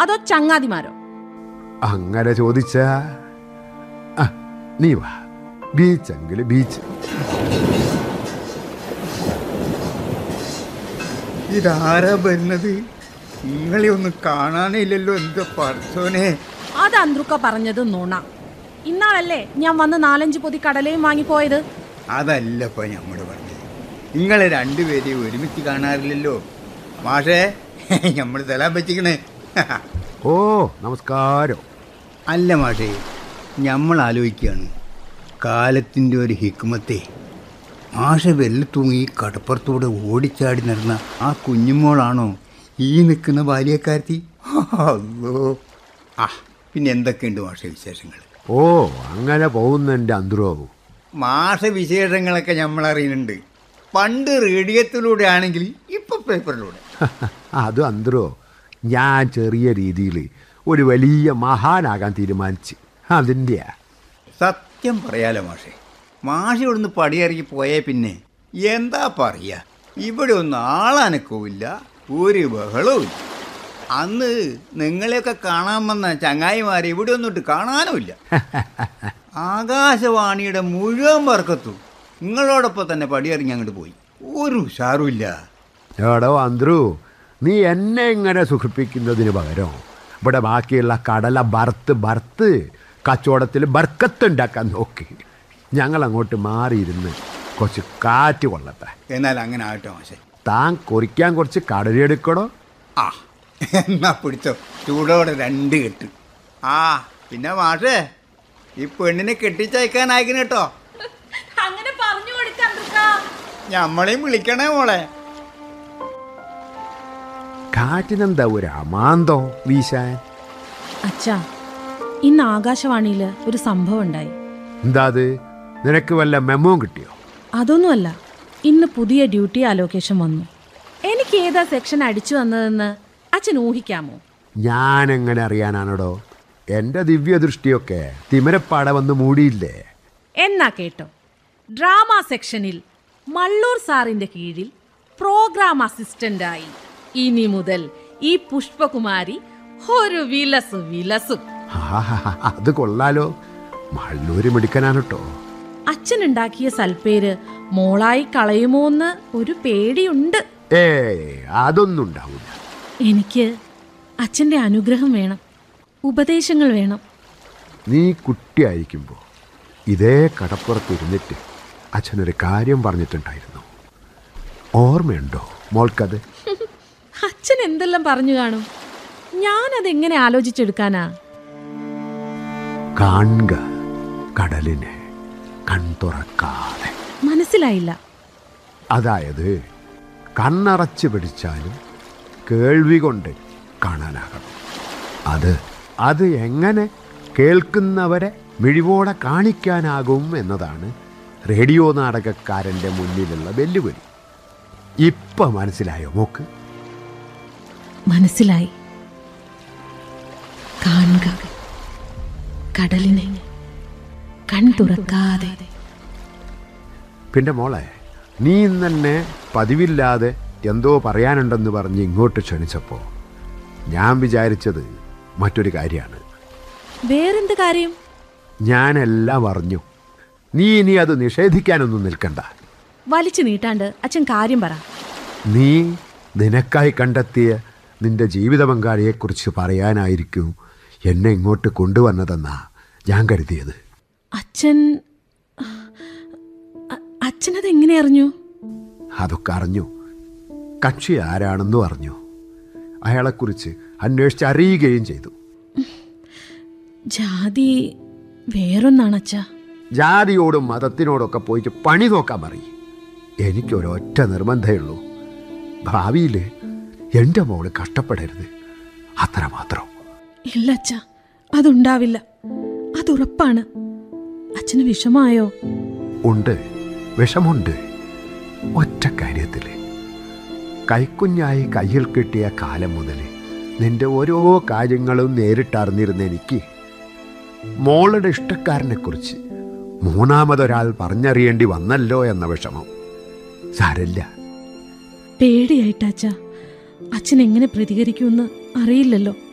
അതോ ചങ്ങാതിമാരോ അങ്ങനെ ചോദിച്ചാ ആ നീ വാ ബീച്ചെങ്കിൽ ബീച്ച് ഇതാരാ വരുന്നത് നിങ്ങളെ ഒന്നും കാണാനില്ലല്ലോ എന്താ പറച്ചോനെ അത് അന്ത്രുക്ക പറഞ്ഞത് നുണ ഇന്നാളല്ലേ ഞാൻ വന്ന് നാലഞ്ച് പൊതി കടലയും വാങ്ങിപ്പോയത് അതല്ലപ്പോ ഞമ്മട് പറഞ്ഞത് നിങ്ങളെ രണ്ടുപേരെയും ഒരുമിച്ച് കാണാറില്ലല്ലോ മാഷേ നമ്മൾ തലാൻ പറ്റിക്കണേ ഓ നമസ്കാരം അല്ല മാഷേ നമ്മൾ ആലോചിക്കുകയാണ് കാലത്തിൻ്റെ ഒരു ഹിക്മത്തെ മാഷ വെല്ല തൂങ്ങി കടപ്പുറത്തൂടെ ഓടിച്ചാടി നടന്ന ആ കുഞ്ഞുമോളാണോ ഈ നിൽക്കുന്ന ബാല്യക്കാരത്തി അല്ലോ ആ പിന്നെ എന്തൊക്കെയുണ്ട് മാഷ വിശേഷങ്ങൾ ഓ അങ്ങനെ പോകുന്നെൻ്റെ അന്തരവും മാസ വിശേഷങ്ങളൊക്കെ നമ്മൾ അറിയുന്നുണ്ട് പണ്ട് റേഡിയത്തിലൂടെ ആണെങ്കിൽ ഇപ്പൊ പേപ്പറിലൂടെ അത് അന്തരോ ഞാൻ ചെറിയ രീതിയിൽ ഒരു വലിയ മഹാനാകാൻ തീരുമാനിച്ച് അതിൻ്റെയാ സത്യം പറയാലോ മാഷെ മാഷ ഇവിടുന്ന് പടിയിറങ്ങി പോയേ പിന്നെ എന്താ പറയാ ഇവിടെ ഒന്നും ആളനക്കവുമില്ല ഒരു ബഹളവും ഇല്ല അന്ന് നിങ്ങളെയൊക്കെ കാണാൻ വന്ന ചങ്ങായിമാരെ ഇവിടെ ഒന്നിട്ട് കാണാനുമില്ല ആകാശവാണിയുടെ മുഴുവൻ വർക്കത്തും നിങ്ങളോടൊപ്പം തന്നെ പടിയിറങ്ങി അങ്ങോട്ട് പോയി ഒരു ഉഷാറുമില്ല എടോ അന്ത്രു നീ എന്നെ ഇങ്ങനെ സുഖിപ്പിക്കുന്നതിന് പകരം ഇവിടെ ബാക്കിയുള്ള കടല ബർത്ത് ബർത്ത് കച്ചവടത്തിൽ ബർക്കത്ത് ഉണ്ടാക്കാൻ നോക്കി ഞങ്ങൾ അങ്ങോട്ട് മാറിയിരുന്ന് കുറച്ച് കാറ്റ് കൊള്ളട്ടെ എന്നാൽ അങ്ങനെ ആകട്ടെ മാഷെ താൻ കുറിക്കാൻ കുറച്ച് കടലെടുക്കണോ ആ എന്നാ പിടിച്ചോ ചൂടോടെ രണ്ട് കെട്ട് ആ പിന്നെ മാഷേ ഈ പെണ്ണിനെ കെട്ടിച്ചയക്കാനായിക്കണ കേട്ടോ അങ്ങനെ പറഞ്ഞു കൊടുക്കാം ഞമ്മളെയും വിളിക്കണേ മോളെ കാറ്റിനെന്താ ഒരു അമാന്തോ വീശാൻ അച്ഛാ ഇന്ന് ആകാശവാണിയിൽ ഒരു സംഭവം ഉണ്ടായി എന്താ അത് നിനക്ക് വല്ല മെമ്മോ കിട്ടിയോ അതൊന്നുമല്ല ഇന്ന് പുതിയ ഡ്യൂട്ടി അലോക്കേഷൻ വന്നു എനിക്ക് ഏതാ സെക്ഷൻ അടിച്ചു വന്നതെന്ന് അച്ഛൻ ഊഹിക്കാമോ ഞാൻ എങ്ങനെ അറിയാനാണോടോ എൻ്റെ ദിവ്യദൃഷ്ടിയൊക്കെ തിമരപ്പാട വന്ന് മൂടിയില്ലേ എന്നാ കേട്ടോ ഡ്രാമ സെക്ഷനിൽ മള്ളൂർ സാറിന്റെ കീഴിൽ പ്രോഗ്രാം അസിസ്റ്റന്റായി ഇനി മുതൽ ഈ പുഷ്പകുമാരി ഒരു വിലസു വിലസും ആഹാ, അത് കൊള്ളാലോ മള്ളൂര് മിടുക്കനാണ് കേട്ടോ അച്ഛനുണ്ടാക്കിയ സൽപ്പേര് മോളായി കളയുമോന്ന് ഒരു പേടിയുണ്ട് ഏ അതൊന്നും ഉണ്ടാവില്ല എനിക്ക് അച്ഛൻ്റെ അനുഗ്രഹം വേണം ഉപദേശങ്ങൾ വേണം നീ കുട്ടിയായിരിക്കുമ്പോൾ ഇതേ കടപ്പുറത്തിരുന്നിട്ട് അച്ഛനൊരു കാര്യം പറഞ്ഞിട്ടുണ്ടായിരുന്നു ഓർമ്മയുണ്ടോ മോൾക്കത് അച്ഛൻ എന്തെല്ലാം പറഞ്ഞു കാണും ഞാനതെങ്ങനെ ആലോചിച്ചെടുക്കാനാ കാണുക കടലിനെ കൺതുറക്കാതെ മനസ്സിലായില്ല അതായത് കണ്ണറച്ച് പിടിച്ചാലും കേൾവി കൊണ്ട് കാണാനാകണം അത് അത് എങ്ങനെ കേൾക്കുന്നവരെ മിഴിവോടെ കാണിക്കാനാകും എന്നതാണ് റേഡിയോ നാടകക്കാരൻ്റെ മുന്നിലുള്ള വെല്ലുവിളി ഇപ്പം മനസ്സിലായോ മോക്ക് മനസ്സിലായി കാണുക കടലിനെ കൺ തുറക്കാതെ പിന്നെ മോളെ നീ ഇന്ന് തന്നെ പതിവില്ലാതെ എന്തോ പറയാനുണ്ടെന്ന് പറഞ്ഞ് ഇങ്ങോട്ട് ക്ഷണിച്ചപ്പോൾ ഞാൻ വിചാരിച്ചത് മറ്റൊരു കാര്യമാണ് വേറെന്ത് കാര്യം ഞാനെല്ലാം അറിഞ്ഞു നീ ഇനി അത് നിഷേധിക്കാനൊന്നും നിൽക്കണ്ട വലിച്ചു നീട്ടാണ്ട് അച്ഛൻ കാര്യം പറ നീ നിനക്കായി കണ്ടെത്തിയ നിന്റെ ജീവിത പങ്കാളിയെക്കുറിച്ച് പറയാനായിരിക്കും എന്നെ ഇങ്ങോട്ട് കൊണ്ടുവന്നതെന്നാ ഞാൻ കരുതിയത് അച്ഛൻ അ- അച്ഛനത് എങ്ങനെ അറിഞ്ഞു അതൊക്കെ അറിഞ്ഞു കക്ഷി ആരാണെന്നും അറിഞ്ഞു അയാളെക്കുറിച്ച് അന്വേഷിച്ച് അറിയുകയും ചെയ്തു ജാതി വേറൊന്നാണ് അച്ഛാ ജാതിയോടും മതത്തിനോടൊക്കെ പോയിട്ട് പണി നോക്കാൻ പറയും എനിക്കൊരൊറ്റ നിർബന്ധമുള്ളൂ ഭാവിയിൽ എൻ്റെ മോള് കഷ്ടപ്പെടരുത് അത്രമാത്രം ഇല്ല അച്ഛ അതുണ്ടാവില്ല അതുറപ്പാണ് അച്ഛന് വിഷമായോ ഉണ്ട് വിഷമുണ്ട് ഒറ്റ കാര്യത്തിൽ കൈക്കുഞ്ഞായി കയ്യിൽ കിട്ടിയ കാലം മുതൽ നിന്റെ ഓരോ കാര്യങ്ങളും നേരിട്ടറിഞ്ഞിരുന്ന എനിക്ക് മോളുടെ ഇഷ്ടക്കാരനെക്കുറിച്ച് മൂന്നാമതൊരാൾ പറഞ്ഞറിയേണ്ടി വന്നല്ലോ എന്ന വിഷമം സാരല്ല പേടിയായിട്ട് അച്ഛ അച്ഛൻ എങ്ങനെ പ്രതികരിക്കുമെന്ന് അറിയില്ലല്ലോ